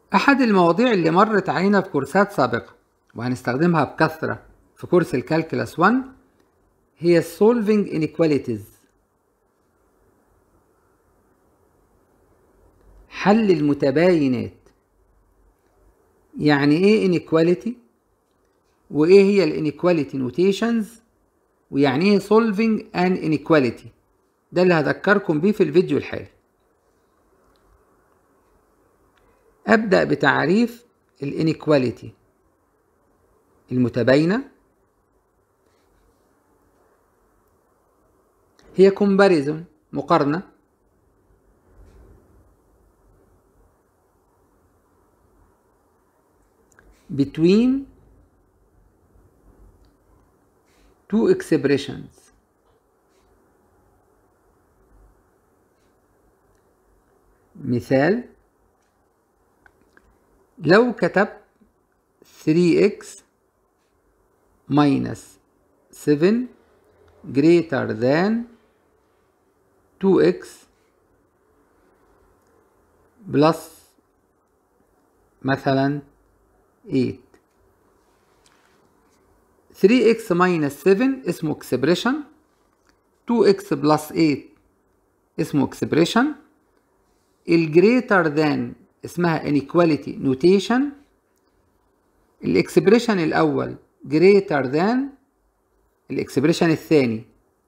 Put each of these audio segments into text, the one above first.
أحد المواضيع اللي مرت علينا في كورسات سابقة وهنستخدمها بكثرة في كورس الكالكولاس 1 هي solving inequalities حل المتباينات يعني ايه inequality وايه هي الانيكواليتي نوتيشنز ويعني ايه solving an inequality ده اللي هذكركم بيه في الفيديو الحالي أبدأ بتعريف الانيكواليتي المتباينة هي comparison مقارنة between two expressions مثال لو كتبت 3x minus 7 greater than 2x plus مثلا 8 3x minus 7 اسمه expression 2x plus 8 اسمه expression الجريتر than اسمها inequality notation الاكسبريشن الاول greater than الاكسبريشن الثاني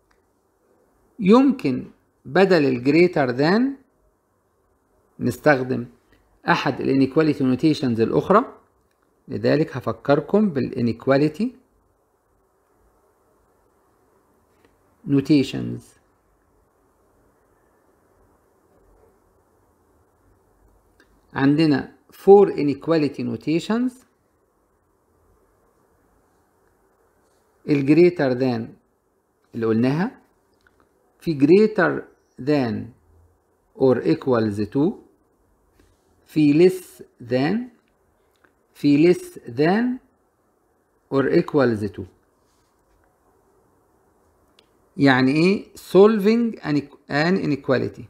يمكن بدل الجريتر than نستخدم احد الانيكواليتي نوتيشنز الاخرى لذلك هفكركم بالانيكواليتي notations عندنا four inequality notations الجريتر than اللي قلناها في greater than or equals to في less than في less than or equals to يعني ايه solving an inequality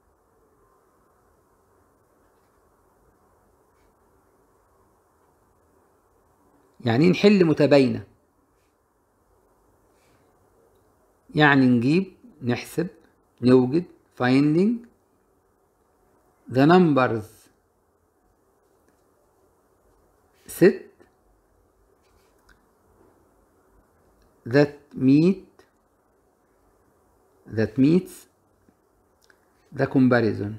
يعني نحل متباينة يعني نجيب نحسب نوجد finding the numbers set that meet that meets the comparison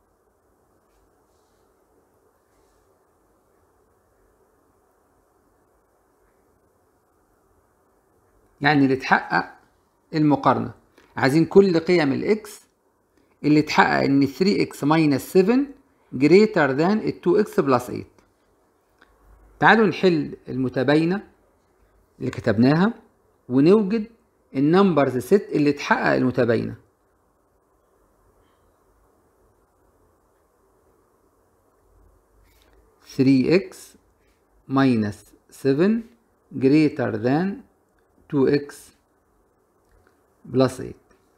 يعني اللي تحقق المقارنة عايزين كل قيم الاكس اللي تحقق ان 3x minus 7 greater than 2x plus 8 تعالوا نحل المتباينة اللي كتبناها ونوجد النمبرز ست اللي تحقق المتباينة ثري اكس minus 7 greater than 2x plus 8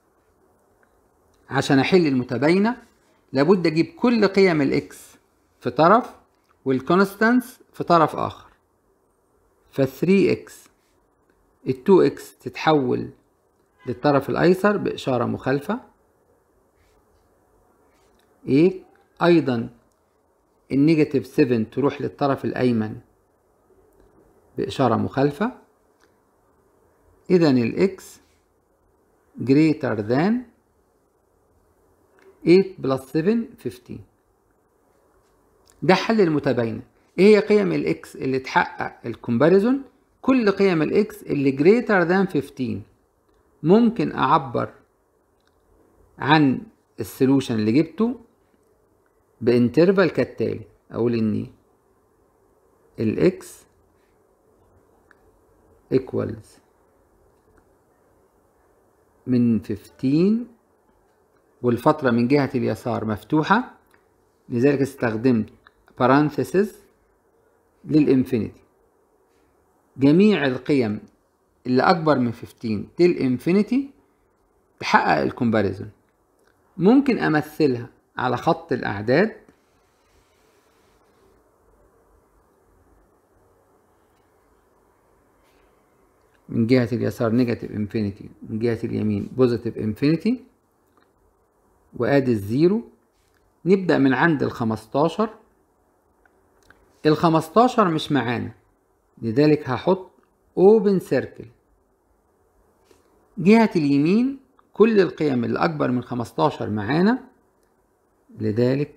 عشان احل المتباينة لابد اجيب كل قيم الاكس في طرف والكونستانس في طرف اخر ف 3x ال 2x تتحول للطرف الايسر باشارة مخالفة ايه ايضا النيجاتيف 7 تروح للطرف الايمن باشارة مخالفة اذا الاكس greater than 8 plus 7 15 ده حل المتباينة ايه هي قيم الاكس اللي تحقق الكومباريزون كل قيم الاكس اللي greater than 15 ممكن اعبر عن السولوشن اللي جبته بانترفال كالتالي اقول ان الاكس equals من 15 والفترة من جهة اليسار مفتوحة لذلك استخدمت parenthesis للإنفينيتي جميع القيم اللي أكبر من 15 تل إنفينيتي تحقق الكومباريزون ممكن أمثلها على خط الأعداد من جهة اليسار نيجاتيف انفينيتي من جهة اليمين بوزيتيف انفينيتي وادي الزيرو نبدأ من عند الخمستاشر الخمستاشر مش معانا لذلك هحط اوبن سيركل جهة اليمين كل القيم اللي أكبر من خمستاشر معانا لذلك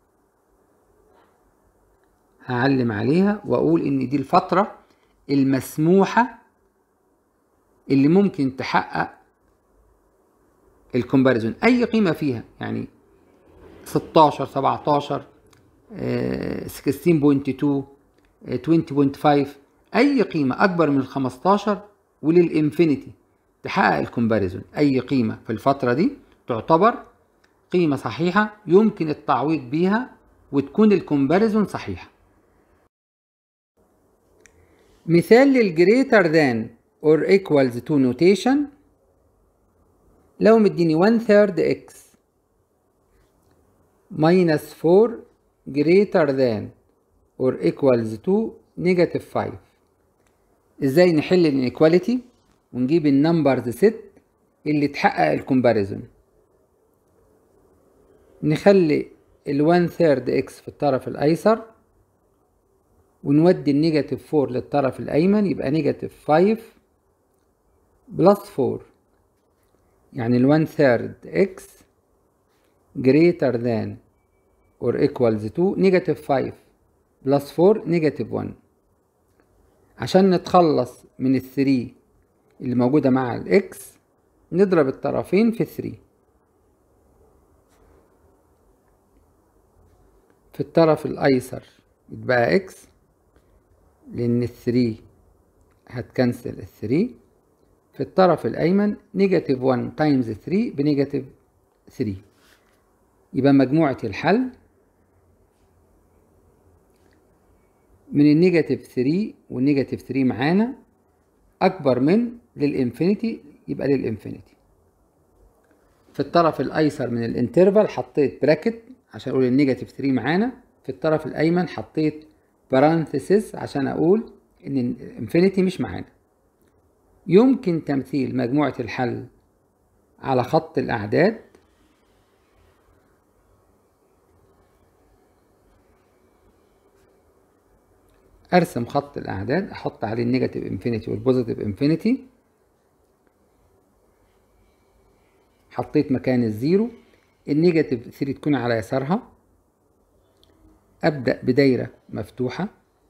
هعلم عليها وأقول إن دي الفترة المسموحة اللي ممكن تحقق الكومباريزون أي قيمة فيها يعني 16 17 16.2 20.5 أي قيمة أكبر من 15 وللإنفينيتي تحقق الكومباريزون أي قيمة في الفترة دي تعتبر قيمة صحيحة يمكن التعويض بيها وتكون الكومباريزون صحيحة مثال للجريتر ذان or equals to notation لو مديني 1 third x minus 4 greater than or equals to negative 5 ازاي نحل الانيكواليتي ونجيب النمبرز ست اللي تحقق الكومباريزون نخلي ال 1 ثيرد اكس في الطرف الايسر ونودي النيجاتيف 4 للطرف الايمن يبقى نيجاتيف 5 بلس 4 يعني ال 1 ثيرد اكس greater than or equals to نيجاتيف 5 بلس 4 نيجاتيف 1 عشان نتخلص من ال 3 اللي موجودة مع الاكس نضرب الطرفين في 3 في الطرف الايسر يتبقى اكس لان ال 3 هتكنسل ال 3 في الطرف الايمن نيجاتيف 1 تايمز 3 بنيجاتيف 3 يبقى مجموعة الحل من النيجاتيف 3 والنيجاتيف 3 معانا أكبر من للإنفينيتي يبقى للإنفينيتي في الطرف الأيسر من الانترفال حطيت براكت عشان أقول النيجاتيف 3 معانا في الطرف الأيمن حطيت بارانثيسيس عشان أقول إن الإنفينيتي مش معانا يمكن تمثيل مجموعة الحل على خط الأعداد ارسم خط الاعداد احط عليه النيجاتيف انفينيتي والبوزيتيف انفينيتي حطيت مكان الزيرو النيجاتيف 3 تكون على يسارها ابدا بدايره مفتوحه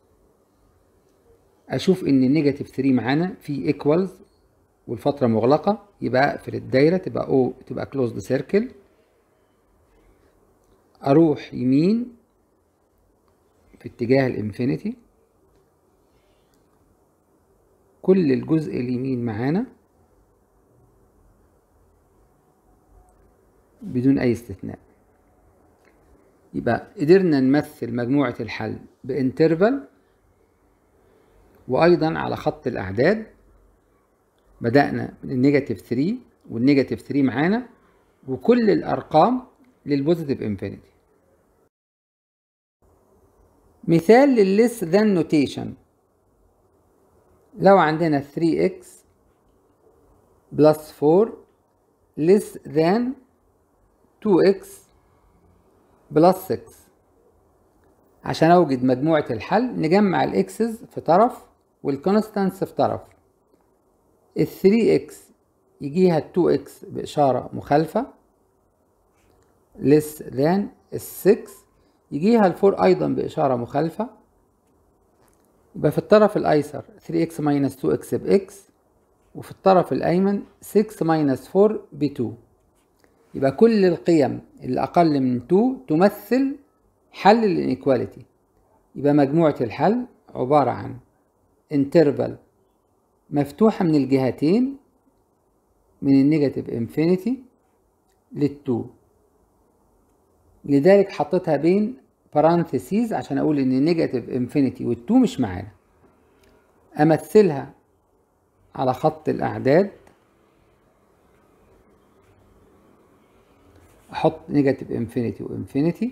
اشوف ان النيجاتيف 3 معانا في ايكوالز والفتره مغلقه يبقى اقفل الدايره تبقى او تبقى كلوزد سيركل اروح يمين في اتجاه الانفينيتي كل الجزء اليمين معانا بدون أي استثناء يبقى قدرنا نمثل مجموعة الحل بانترفال وأيضا على خط الأعداد بدأنا من النيجاتيف 3 والنيجاتيف 3 معانا وكل الأرقام للبوزيتيف انفينيتي مثال للليس ذان نوتيشن لو عندنا 3x بلس 4 less than 2x بلس 6 عشان اوجد مجموعة الحل نجمع الاكسز في طرف والكونستانس في طرف ال 3x يجيها ال 2x بإشارة مخالفة less than ال 6 يجيها ال 4 أيضا بإشارة مخالفة يبقى في الطرف الأيسر 3x minus 2x بx وفي الطرف الأيمن 6 minus 4 ب 2 يبقى كل القيم اللي أقل من 2 تمثل حل الانيكواليتي يبقى مجموعة الحل عبارة عن انترفال مفتوحة من الجهتين من النيجاتيف انفينيتي للتو لذلك حطيتها بين بارانثيسيز عشان اقول ان نيجاتيف انفينيتي والتو مش معانا امثلها على خط الاعداد احط نيجاتيف انفينيتي وانفينيتي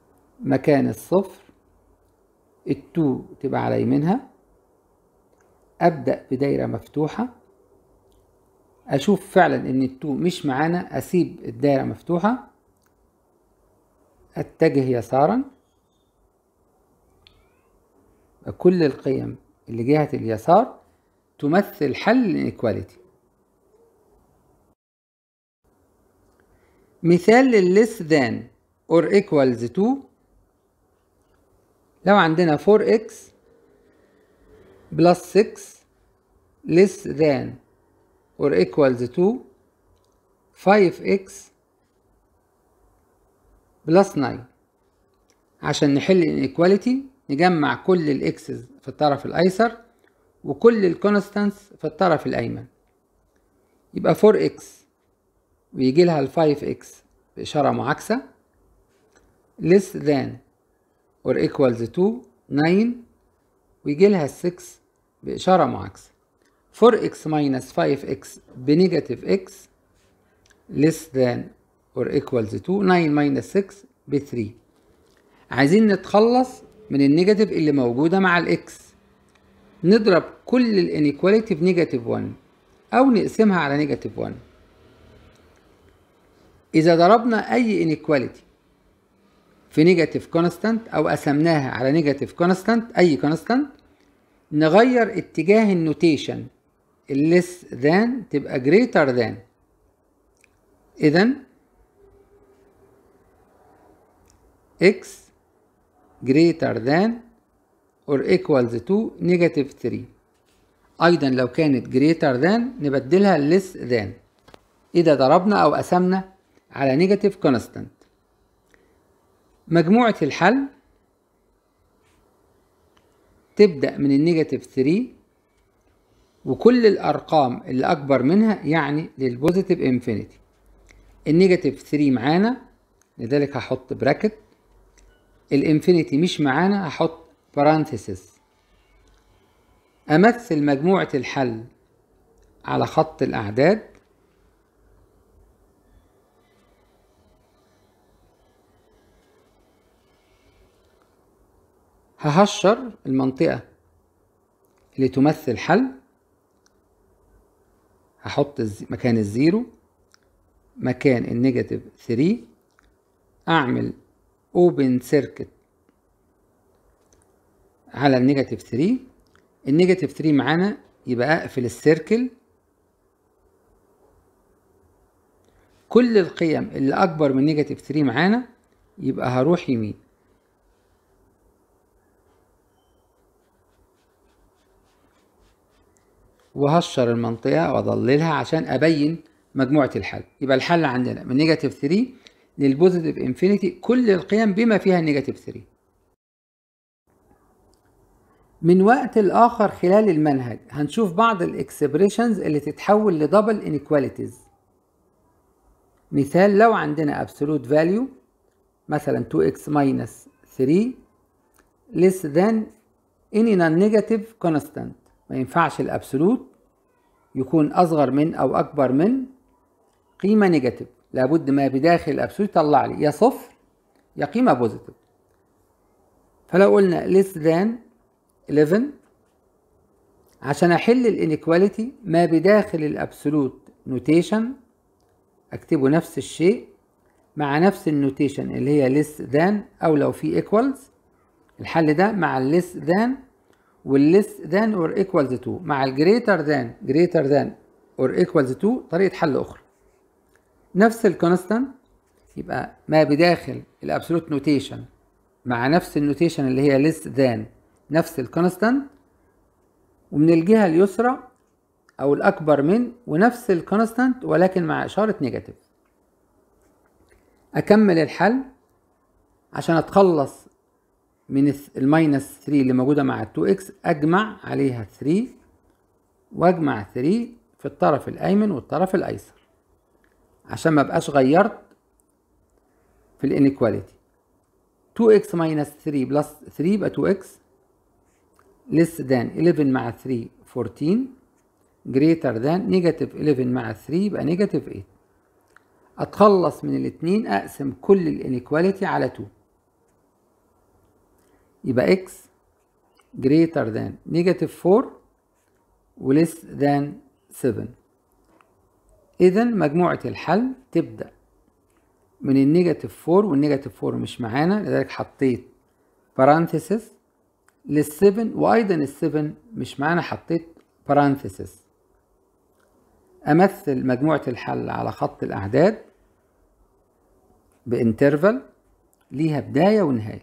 مكان الصفر التو تبقى على يمينها أبدأ بدايرة مفتوحة أشوف فعلا إن التو مش معانا أسيب الدايرة مفتوحة أتجه يسارا كل القيم اللي جهة اليسار تمثل حل الانيكواليتي مثال للليس ذان or equals to لو عندنا 4x plus 6 less than or equals to 5x plus 9 عشان نحل الانيكواليتي نجمع كل الاكسز في الطرف الايسر وكل الكونستانس في الطرف الايمن يبقى 4x ويجي لها ال 5x بإشارة معاكسة less than or equals to 9 ويجي لها ال 6 بإشارة معاكسة 4x minus 5x بنيجاتيف x less than or equals to 9 minus 6 ب 3 عايزين نتخلص من النيجاتيف اللي موجودة مع الاكس نضرب كل الانيكواليتي في نيجاتيف 1 أو نقسمها على نيجاتيف 1 إذا ضربنا أي انيكواليتي في نيجاتيف كونستانت أو قسمناها على نيجاتيف كونستانت أي كونستانت نغير اتجاه النوتيشن الليس ذان تبقى greater than إذا x greater than or equals to negative 3 أيضا لو كانت greater than نبدلها less than إذا ضربنا أو قسمنا على نيجاتيف كونستانت مجموعة الحل تبدأ من النيجاتيف 3 وكل الأرقام اللي أكبر منها يعني للبوزيتيف انفينيتي النيجاتيف 3 معانا لذلك هحط براكت الانفينيتي مش معانا هحط بارانثيسيس أمثل مجموعة الحل على خط الأعداد ههشر المنطقة اللي تمثل حل هحط مكان الزيرو مكان النيجاتيف 3 أعمل اوبن سيركت على النيجاتيف 3 النيجاتيف 3 معانا يبقى اقفل السيركل كل القيم اللي اكبر من نيجاتيف 3 معانا يبقى هروح يمين وهشر المنطقة واضللها عشان ابين مجموعة الحل يبقى الحل عندنا من نيجاتيف 3 للبوزيتيف انفينيتي كل القيم بما فيها النيجاتيف 3 من وقت لآخر خلال المنهج هنشوف بعض الاكسبريشنز اللي تتحول لدبل انيكواليتيز مثال لو عندنا absolute value مثلا 2x minus 3 less than any non-negative constant ما ينفعش الابسولوت يكون أصغر من أو أكبر من قيمة نيجاتيف لابد ما بداخل الابسولوت يطلع لي يا صفر يا قيمة بوزيتيف فلو قلنا less than 11 عشان احل الانيكواليتي ما بداخل الابسولوت نوتيشن اكتبه نفس الشيء مع نفس النوتيشن اللي هي less than او لو في equals الحل ده مع less than والless than or equals to مع greater than greater than or equals to طريقة حل أخرى نفس الكونستانت يبقى ما بداخل الابسولوت نوتيشن مع نفس النوتيشن اللي هي less than نفس الكونستانت ومن الجهة اليسرى أو الأكبر من ونفس الكونستانت ولكن مع إشارة نيجاتيف أكمل الحل عشان أتخلص من الماينس 3 اللي موجودة مع ال 2x أجمع عليها 3 وأجمع 3 في الطرف الأيمن والطرف الأيسر عشان ما بقاش غيرت في الانيكواليتي 2x minus 3 plus 3 يبقى 2x less than 11 مع 3 14 greater than negative 11 مع 3 يبقى negative 8 اتخلص من الاتنين اقسم كل الانيكواليتي على 2 يبقى x greater than negative 4 وليس ذان 7 إذا مجموعة الحل تبدأ من النيجاتيف 4 والنيجاتيف 4 مش معانا لذلك حطيت بارانثيسس للسفن وأيضا السفن مش معانا حطيت بارانثيسس أمثل مجموعة الحل على خط الأعداد بانترفال ليها بداية ونهاية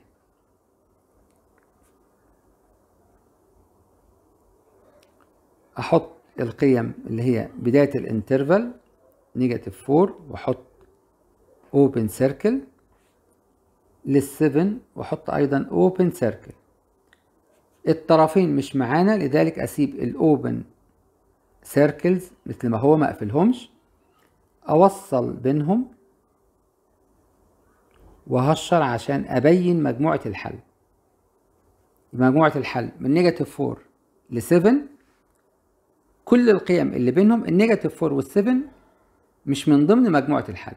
أحط القيم اللي هي بداية الانترفال نيجاتيف 4 وأحط open circle للسفن وأحط أيضا open circle الطرفين مش معانا لذلك أسيب الأوبن سيركلز مثل ما هو ما أقفلهمش أوصل بينهم وهشر عشان أبين مجموعة الحل مجموعة الحل من نيجاتيف 4 ل 7 كل القيم اللي بينهم النيجاتيف 4 وال 7 مش من ضمن مجموعة الحل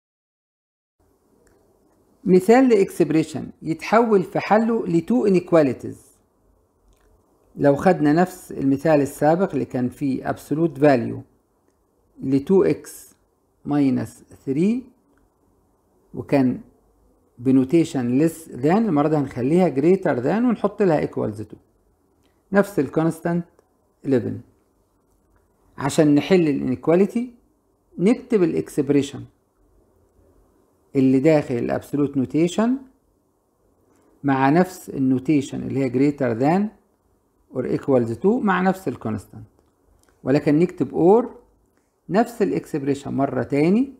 مثال لإكسبريشن يتحول في حله لتو انيكواليتيز لو خدنا نفس المثال السابق اللي كان فيه absolute value ل 2x minus 3 وكان بنوتيشن less than المرة دي هنخليها greater than ونحط لها equals to نفس الكونستانت 11 عشان نحل الانيكواليتي نكتب الاكسبريشن اللي داخل الابسولوت نوتيشن مع نفس النوتيشن اللي هي greater than or equals to مع نفس الكونستانت ولكن نكتب or نفس الاكسبريشن مرة تاني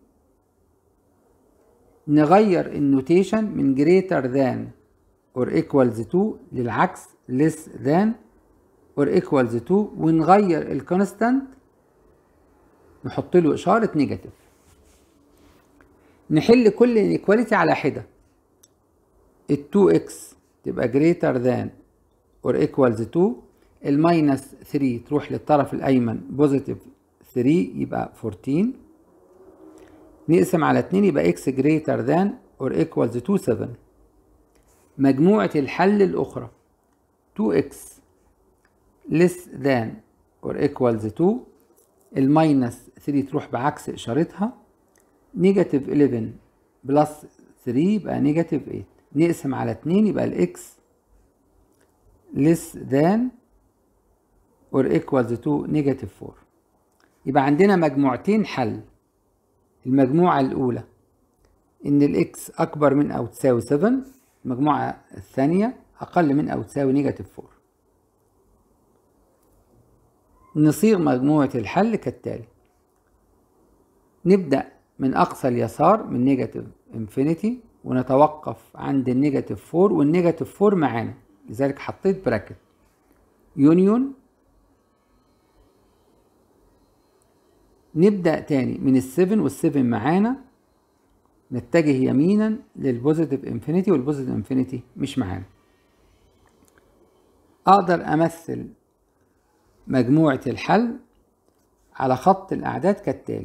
نغير النوتيشن من greater than or equals to للعكس less than or equals to ونغير الكونستانت نحط له إشارة نيجاتيف نحل كل انيكواليتي على حدة ال 2x تبقى greater than or equals to الماينس 3 تروح للطرف الأيمن بوزيتيف 3 يبقى 14 نقسم على 2 يبقى x greater than or equals to 7 مجموعة الحل الأخرى 2x less than or equals to الماينس 3 تروح بعكس إشارتها نيجاتيف 11 بلس 3 يبقى نيجاتيف 8 نقسم على 2 يبقى الإكس less than or equals to negative 4 يبقى عندنا مجموعتين حل المجموعة الأولى إن الإكس أكبر من أو تساوي 7 المجموعة الثانية أقل من أو تساوي نيجاتيف 4 نصيغ مجموعة الحل كالتالي نبدأ من أقصى اليسار من نيجاتيف انفينيتي ونتوقف عند النيجاتيف 4 والنيجاتيف 4 معانا لذلك حطيت براكت يونيون نبدأ تاني من السفن والسفن معانا نتجه يمينا للبوزيتيف انفينيتي والبوزيتيف انفينيتي مش معانا أقدر أمثل مجموعة الحل على خط الأعداد كالتالي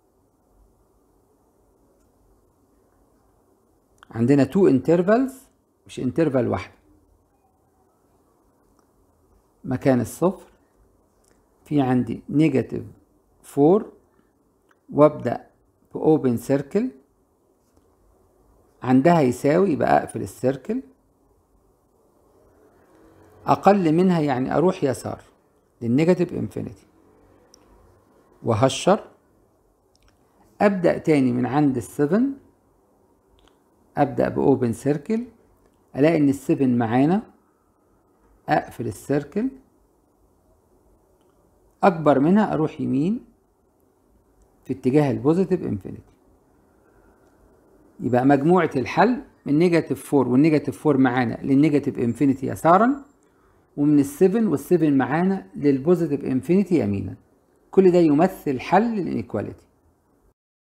عندنا تو انترفالز مش انترفال واحدة مكان الصفر في عندي نيجاتيف 4 وابدأ بأوبن سيركل عندها يساوي يبقى أقفل السيركل أقل منها يعني أروح يسار للنيجاتيف انفينيتي وهشر أبدأ تاني من عند السفن أبدأ بأوبن سيركل ألاقي إن السفن معانا أقفل السيركل أكبر منها أروح يمين في اتجاه البوزيتيف انفينيتي يبقى مجموعة الحل من نيجاتيف 4 والنيجاتيف 4 معانا للنيجاتيف انفينيتي يسارا ومن السفن والسفن معانا للبوزيتيف انفينيتي يمينا كل ده يمثل حل للانيكواليتي